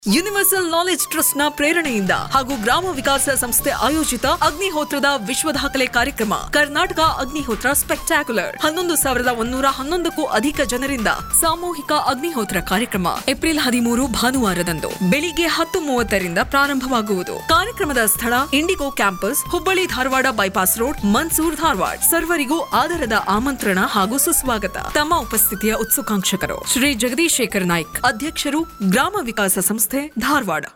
universal knowledge trust ನ ಪ್ರೇರಣೆಯಿಂದ ಹಾಗೂ ಗ್ರಾಮ ವಿಕಾಸ ಸಂಸ್ಥೆ ಆಯೋಜಿತ ಅಗ್ನಿಹೋತ್ರದ ವಿಶ್ವ ದಾಖಲೆ ಕಾರ್ಯಕ್ರಮ ಕರ್ನಾಟಕ ಅಗ್ನಿಹೋತ್ರ ಸ್ಪೆಕ್ಟಾಕ್ಯುಲರ್ ಹನ್ನೊಂದು ಸಾವಿರದ ಒಂದೂರ ಹನ್ನೊಂದಕ್ಕೂ ಅಧಿಕ ಜನರಿಂದ ಸಾಮೂಹಿಕ ಅಗ್ನಿಹೋತ್ರ ಕಾರ್ಯಕ್ರಮ ಏಪ್ರಿಲ್ ಹದಿಮೂರು ಭಾನುವಾರದಂದು ಬೆಳಿಗ್ಗೆ ಹತ್ತು ಮೂವತ್ತರಿಂದ ಪ್ರಾರಂಭವಾಗುವುದು ಕಾರ್ಯಕ್ರಮದ ಸ್ಥಳ Indigo campus Hubballi Dharwad bypass road Mansoor Dharwad ಸರ್ವರಿಗೂ ಆಧಾರದ ಆಮಂತ್ರಣ ಹಾಗೂ ಸುಸ್ವಾಗತ ತಮ್ಮ ಉಪಸ್ಥಿತಿಯ ಉತ್ಸುಕಾಂಕ್ಷಕರು ಶ್ರೀ ಜಗದೀಶ್ ಶೇಖರ್ ನಾಯ್ಕ್ ಅಧ್ಯಕ್ಷರು ಗ್ರಾಮ ವಿಕಾಸ ಸಂಸ್ಥೆ ಧಾರವಾಡ